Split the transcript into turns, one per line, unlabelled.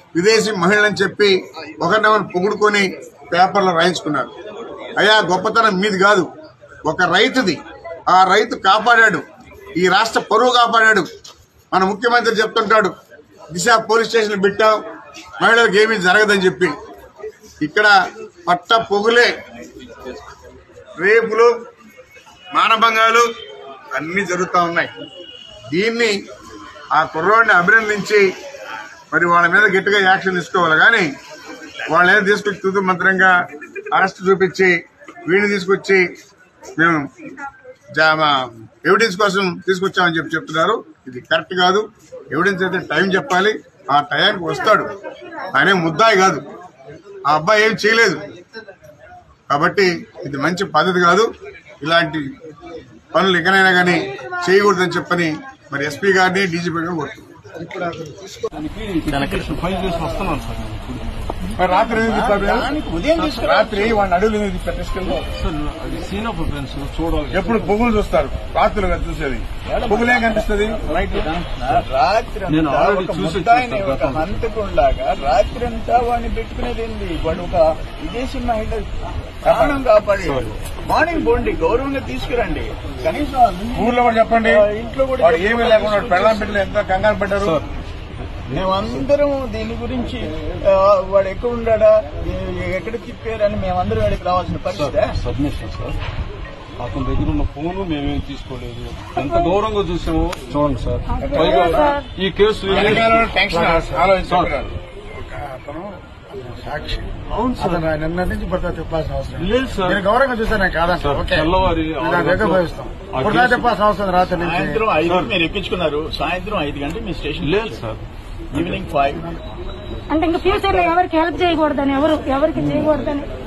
విదేశీ మహిళని చెప్పి ఒకరినొకరు పొగుడుకొని పేపర్లో రాయించుకున్నారు అయ్యా గొప్పతనం మీది కాదు ఒక రైతుది ఆ రైతు కాపాడాడు ఈ రాష్ట్ర పరువు కాపాడాడు మన ముఖ్యమంత్రి చెప్తుంటాడు దిశ పోలీస్ స్టేషన్ పెట్టాం మహిళలకు ఏమీ జరగదని చెప్పి ఇక్కడ పట్ట పొగులే రేపులు మానభంగాలు అన్ని జరుగుతూ ఉన్నాయి దీన్ని ఆ కుర్రోడిని అభినందించి మరి వాళ్ళ మీద గట్టిగా యాక్షన్ తీసుకోవాలి కానీ వాళ్ళ ఏదో తీసుకొచ్చి తుది మంత్రంగా అరెస్ట్ చూపించి వీడిని తీసుకొచ్చి మేము జా- మా ఎవిడెన్స్ కోసం తీసుకొచ్చామని చెప్పి చెప్తున్నారు ఇది కరెక్ట్ కాదు ఎవిడెన్స్ అయితే టైం చెప్పాలి ఆ టయానికి వస్తాడు ఆయనే ముద్దాయి కాదు ఆ అబ్బాయి ఏం చేయలేదు కాబట్టి ఇది మంచి పద్ధతి కాదు ఇలాంటి పనులు ఎక్కడైనా కానీ చేయకూడదని చెప్పని మరి ఎస్పీ గారిని డీజీపీ గారిని కోరుతున్నాను
ఫైల్ చేసి వస్తున్నాను సార్ నేను ఇప్పుడు.
మరి రాత్రి ఎందుకు తిప్పారు మీరు?
ఉదయం తీసుకురా
రాత్రి వాడిని అడవులు ఎందుకు తిప్పారు తీసుకెళ్ళి
సార్ అది సీన్ ఆఫ్ ఫ్రెండ్స్ చూడాలి
ఎప్పుడు పొగులు చూస్తారు రాత్రులు కదా చూసేది పొగులు ఏం కనిపిస్తుంది నైట్
రాత్రి
నేను
అంతా
already
ఒక
చూసి
ముద్దాయిని
వచ్చేసాను
ఒక
గతం.
హంతకుండాగా రాత్రి అంతా వాడిని పెట్టుకునేది ఏంది వాడు ఒక విదేశీ మహిళ ప్రాణం కాపాడి మార్నింగ్ పోండి గౌరవంగా తీసుకురండి కనీసం
ఊర్లో కూడా చెప్పండి
ఆ, ఇంట్లో కూడా
వాడు ఏమీ లేకుండా వాడు పెళ్ళాం బిడ్డలు ఎంత కంగారు పడ్డారు
మేమందరం దీని గురించి ఆ, వాడు ఎక్కడ ఉన్నాడా ఎ- ఎక్కడ తిప్పారని మేమందరం వాడికి రావాల్సిన పరిస్థితి
సబ్మిషన్ సార్ అతని దగ్గర ఉన్న ఫోన్ మేమేం తీసుకోలేదు ఎంత గౌరవంగా చూసామో చూడండి సార్ పైగా ఈ కేసు
టెన్షన్ ఆలోచించారు అతను సాక్షి
అవును సార్
అతను నిన్న నుంచి పడతా తిప్పాల్సిన అవసరం
లేదు సార్
నేను గౌరవంగా చూసాను నేను కాదంట
సార్,
ఓకే
తెల్లవారి
నేను నా దగ్గర భావిస్తాం
ఆ
ఇప్పుడు
కేసు-
తిప్పాల్సిన అవసరం రాత్రి నుంచి
సాయంత్రం ఐదు
సార్.
మీరు ఎక్కించుకున్నారు సాయంత్రం ఐదు గంటలు మీ స్టేషన్
లేదు సార్
ఈవినింగ్ ఫైవ్
అంటే ఇంకా ఫ్యూచర్ లో ఎవరికి హెల్ప్ చేయకూడదని ఎవరు ఎవరికి చేయకూడదని